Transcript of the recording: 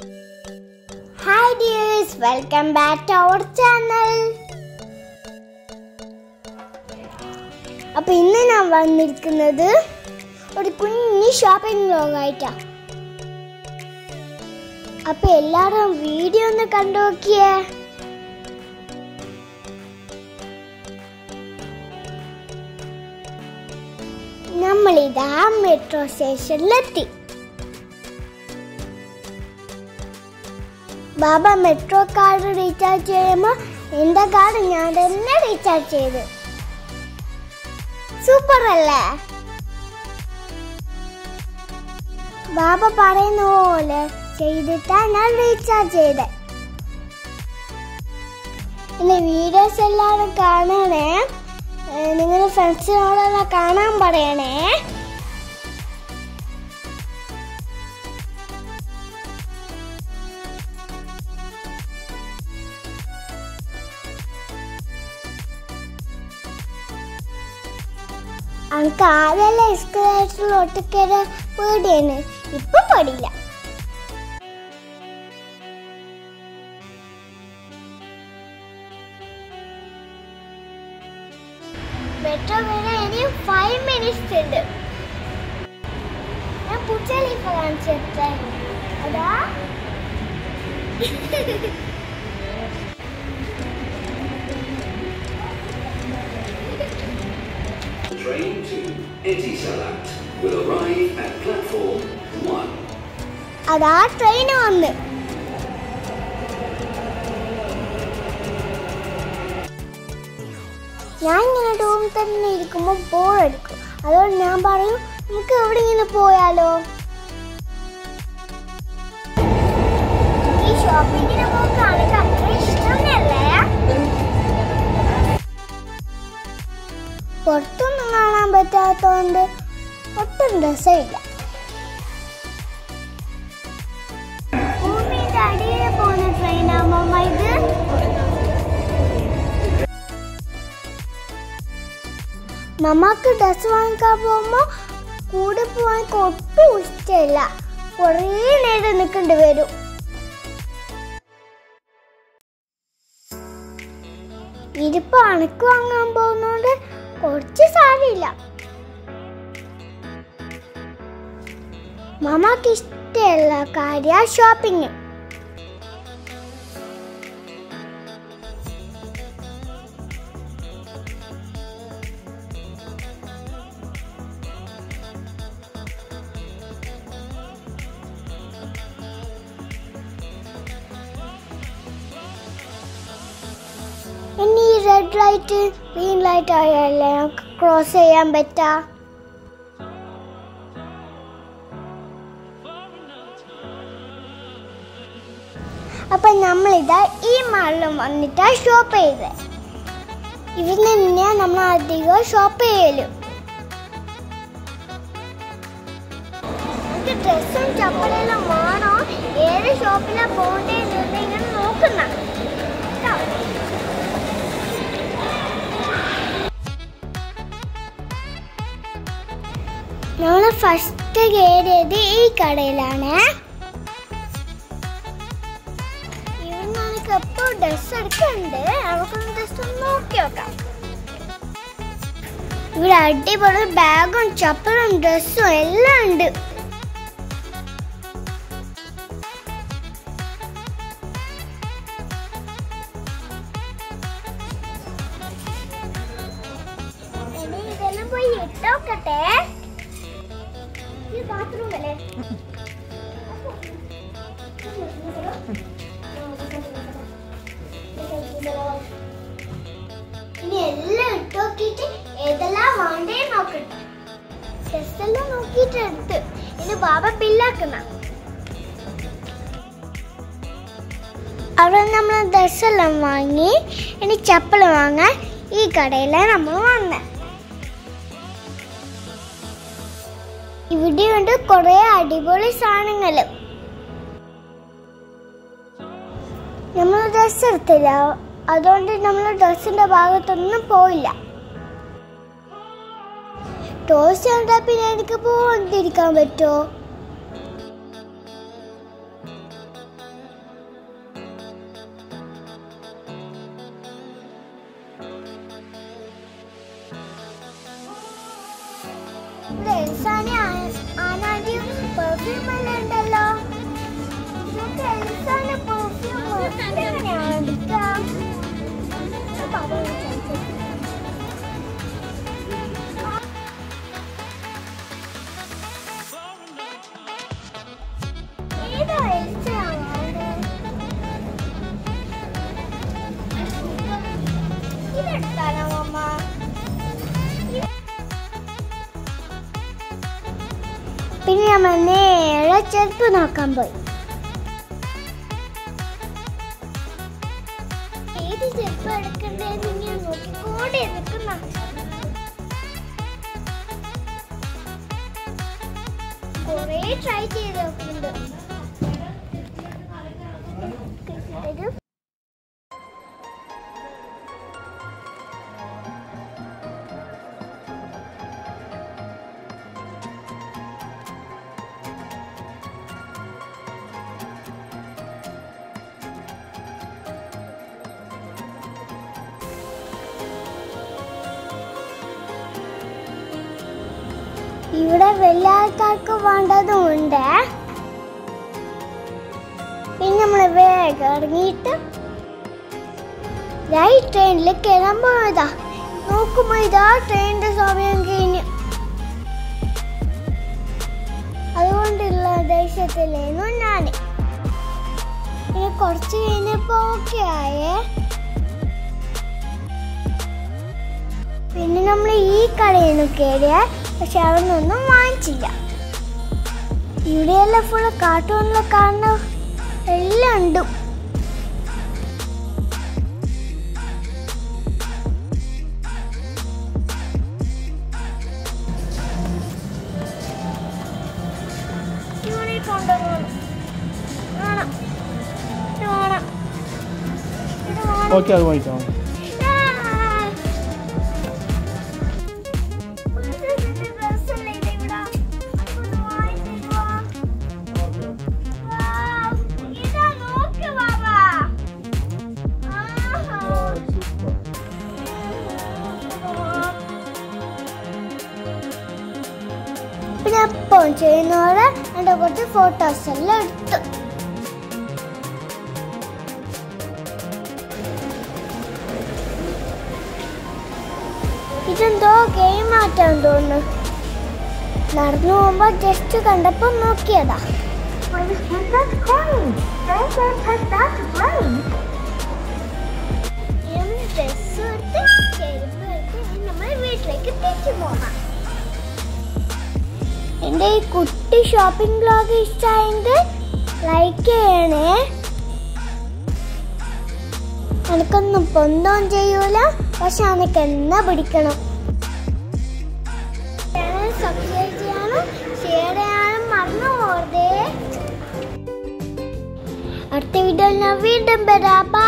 Hi dears welcome back to our channel അപ്പൊ ഇന്ന് ഞാൻ വന്നിരിക്കുന്നത് ഒരു കുഞ്ഞി ഷോപ്പിംഗ് വ്ലോഗായിട്ടാ അപ്പൊ എല്ലാരും വീഡിയോ ഒന്ന് കണ്ടു നോക്കിയേ നമ്മളിതാ മെട്രോ സ്റ്റേഷനിലെത്തി ബാബ മെട്രോ കാർഡ് റീചാർജ് ചെയ്യുമ്പോൾ എൻ്റെ കാർഡ് ഞാൻ തന്നെ റീചാർജ് ചെയ്തു സൂപ്പർ അല്ലേ ബാബ പറയുന്ന പോലെ ചെയ്തിട്ടാ ഞാൻ റീചാർജ് ചെയ്തത് പിന്നെ വീഡിയോസ് എല്ലാവരും കാണണേ നിങ്ങളുടെ ഫ്രണ്ട്സിനോടെല്ലാം കാണാൻ പറയണേ അനക്ക് ആദ്യമല്ല എസ്കലേറ്ററിൽ ഒറ്റക്കേറെ പേടിയാണ് ഇപ്പൊ പേടിയില്ല മെട്രോ വരെ ഇനി ഫൈവ് മിനിറ്റ്സ് ഉണ്ട് ഞാൻ പുച്ചലീഫ് കാണിച്ചെത്തേ അതാ Train to Etisalat will arrive at platform 1. അതാ ട്രെയിൻ വന്ന് ഞാൻ ഇങ്ങനെ റൂമിൽ തന്നെ ഇരിക്കുമ്പോൾ ബോറടിക്കും അതുകൊണ്ട് ഞാൻ പറയും നമുക്ക് എവിടെ ഇങ്ങനെ പോയാലോ ഈ ഷോപ്പിങ്ങിന് പോക്കാണ് എനിക്ക് അത്ര ഇഷ്ടമല്ലേ പുറത്തൊന്നും കാണാൻ പറ്റാത്തതുകൊണ്ട് ഒട്ടും രസമില്ല ഭൂമിയുടെ അടിയിൽ പോകുന്ന ട്രെയിനാകുമ്പോ ഇത് മമ്മക്ക് ഡ്രസ് വാങ്ങിക്കാൻ പോകുമ്പോ കൂടെ പോവാൻ ഒട്ടും ഇഷ്ടമില്ല കുറേ നേരം നിൽക്കേണ്ടി വരും ഇതിപ്പോ അണക്ക് വാങ്ങാൻ പോകുന്നോണ്ട് കുറച്ച് സാരമില്ല മമ്മക്ക് ഇഷ്ടമുള്ള കാര്യ ഷോപ്പിംഗ് ഇനി ഈ റെഡ് ലൈറ്റ് ഗ്രീൻ ലൈറ്റ് ആയാലേ നമുക്ക് ക്രോസ് ചെയ്യാൻ പറ്റാ അപ്പൊ നമ്മളിതാ ഈ മാളിലും വന്നിട്ടാ ഷോപ്പ് ചെയ്തത് ഇവിടെ തന്നെയാ നമ്മൾ അധികം ഷോപ്പ് ചെയ്യലും നമുക്ക് ഡ്രസ്സും ചപ്പലെല്ലാം വേണോ ഏത് ഷോപ്പിലാ പോകേണ്ടതെന്ന് ഇങ്ങനെ നോക്കുന്ന കേട്ടോ നമ്മൾ ഫസ്റ്റ് കയറിയത് ഈ കടയിലാണ് ഇവിടെ നമുക്ക് എപ്പോൾ ഡ്രസ് എടുക്കുന്നുണ്ട് നമുക്കൊന്ന് ജസ്റ്റ് ഒന്ന് നോക്കി നോക്കാം ഇവിടെ അടിപൊളി ബാഗും ചപ്പലും ഡ്രസ്സും എല്ലാം ഉണ്ട് ഇനി ഇതെല്ലാം പോയി ഇട്ടോക്കട്ടെ ഇത് ബാത്റൂം അല്ലേ ഇനി എല്ലാം ഇട്ട് നോക്കിയിട്ട് ഏതെല്ലാം വേണ്ടേ നോക്കട്ടെ ഡ്രസ് എല്ലാം നോക്കിയിട്ട് എടുത്ത് ഇനി ബാബ ബില്ലാക്കുന്ന അവിടെ നമ്മൾ ഡ്രസ്സെല്ലാം വാങ്ങി ഇനി ചപ്പൽ വാങ്ങാൻ ഈ കടയിലാണ് നമ്മൾ വന്നത് ഇവിടെയുണ്ട് കുറെ അടിപൊളി സാധനങ്ങൾ നമ്മൾ ഡ്രസ് എടുത്തില്ല അതുകൊണ്ട് നമ്മൾ ഡ്രസ്സിന്റെ ഭാഗത്തൊന്നും പോയില്ല ടോസ് കണ്ടാ പിന്നെ എനിക്ക് പോകാതിരിക്കാൻ പറ്റുമോ ഏതാ എൽസയാണോ ഇതെടുത്താലോ അമ്മ പിന്നെ നമ്മൾ നേരെ ചെരുപ്പ് നോക്കാൻ പോയി ഏത് ചെരുപ്പ് എടുക്കണ്ടേന്ന് ഇങ്ങനെ നോക്കിക്കൊണ്ട് നിൽക്കുന്ന കുറേ ട്രൈ ചെയ്ത് നോക്കുന്നുണ്ട് ഇത് ഇവിടെ വലിയ ആൾക്കാർക്ക് വേണ്ടതുണ്ട് പിന്നെ നമ്മൾ വേഗം ഇറങ്ങിയിട്ട് ഈ ട്രെയിനിൽ കയറാൻ പോയതാ നോക്കുമ്പോ ഇതാ ട്രെയിനിന്റെ സമയം കഴിഞ്ഞു അതുകൊണ്ടുള്ള ദേഷ്യത്തിലായിരുന്നു ഞാൻ പിന്നെ കുറച്ച് കഴിഞ്ഞപ്പോ ഓക്കെ ആയേ പിന്നെ നമ്മൾ ഈ കടയിൽ നിന്ന് കയറിയ പക്ഷെ അവിടെ നിന്നൊന്നും വാങ്ങിച്ചില്ല ഇവിടെയെല്ലാം ഫുള്ള് കാർട്ടൂണിൽ കാണുന്ന എല്ലാം ഉണ്ട് ഇവിടെ കൊണ്ടുപോകണം വേണം ഇത് വേണം ഇത് വേണം ഓക്കെ അത് വാങ്ങിക്കാം പിന്നെ അപ്പം ചെയ്യുന്നവരെ എൻ്റെ കുറച്ച് ഫോട്ടോസ് എല്ലാം എടുത്തു ഇതെന്തോ ഗെയിം ആറ്റാൻ തോന്നുന്നു നടന്നു പോകുമ്പോ ജസ്റ്റ് കണ്ടപ്പോ നോക്കിയതാ ഡ്രസ് എടുത്ത് ചെരുപ്പ് എടുത്ത് ഇനി നമ്മൾ വീട്ടിലേക്ക് തിരിച്ചു പോകാം എൻ്റെ ഈ കുട്ടി ഷോപ്പിംഗ് ബ്ലോഗ് ഇഷ്ടമായെങ്കിൽ ലൈക്ക് ചെയ്യണേ എനിക്കൊന്നും പൊന്തോം ചെയ്യൂല പക്ഷെ എനിക്ക് എന്നാ പിടിക്കണം ചാനൽ സബ്സ്ക്രൈബ് ചെയ്യാനും ഷെയർ ചെയ്യാനും മറന്നു പോകരുതേ അടുത്ത വീഡിയോയിൽ ഞാൻ വീണ്ടും വരാം Bye.